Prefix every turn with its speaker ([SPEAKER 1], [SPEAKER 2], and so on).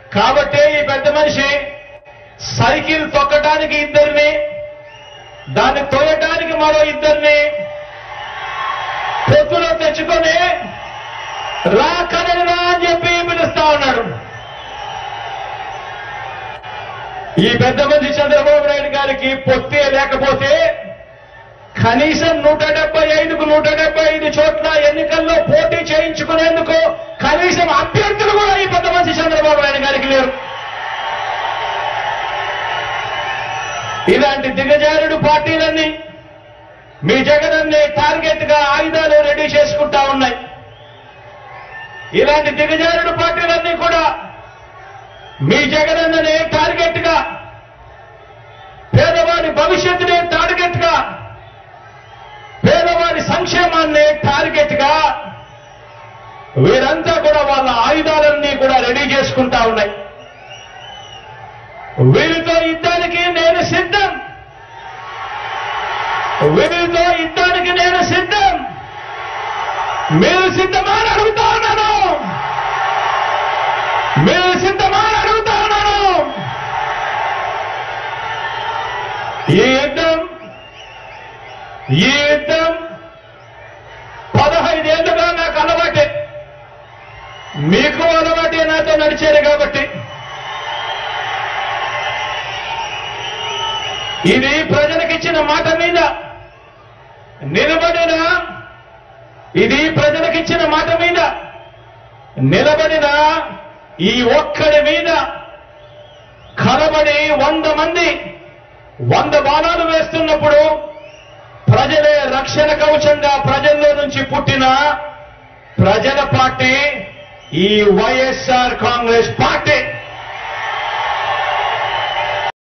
[SPEAKER 1] కాబట్టే ఈ పెద్ద మనిషి సైకిల్ తొక్కడానికి ఇద్దరిని దాన్ని తోయటానికి మరో ఇద్దరిని పొత్తులో తెచ్చుకొని రా కనని రా అని చెప్పి పిలుస్తా ఉన్నాడు ఈ పెద్ద మనిషి చంద్రబాబు నాయుడు గారికి పొత్తే లేకపోతే కనీసం నూట డెబ్బై ఐదుకు నూట డెబ్బై ఐదు చోట్ల ఎన్నికల్లో పోటీ చేయించుకునేందుకు కనీసం అభ్యర్థులు కూడా ఈ పెద్ద మనిషి చంద్రబాబు నాయుడు గారికి లేరు ఇలాంటి దిగజారుడు పార్టీలన్నీ మీ జగనన్నే టార్గెట్ గా ఆయుధాలు రెడీ చేసుకుంటా ఉన్నాయి ఇలాంటి దిగజారుడు పార్టీలన్నీ కూడా మీ జగనన్ననే టార్గెట్ గా పేదవాడి భవిష్యత్తునే టార్గెట్ గా పేదవాడి సంక్షేమాన్ని టార్గెట్ గా వీరంతా కూడా వాళ్ళ ఆయుధాలన్నీ కూడా రెడీ చేసుకుంటా ఉన్నాయి వీరితో యుద్ధానికి నేను సిద్ధం వీరితో యుద్ధానికి నేను సిద్ధం మీరు సిద్ధమా అని అడుగుతా ఉన్నాను మీరు సిద్ధమా అని అడుగుతా ఉన్నాను ఈ యుద్ధం ఈ యుద్ధం పదహైదేళ్లుగా నాకు అలవాటే మీకు అలవాటే నాతో నడిచారు కాబట్టి ఇది ప్రజలకిచ్చిన మాట మీద నిలబడిన ఇది ప్రజలకిచ్చిన మాట మీద నిలబడిన ఈ ఒక్కడి మీద కలబడి వంద మంది వంద బాణాలు వేస్తున్నప్పుడు ప్రజలే రక్షణ కవచంగా ప్రజల్లో నుంచి పుట్టిన ప్రజల పార్టీ ఈ వైఎస్ఆర్ కాంగ్రెస్ పార్టీ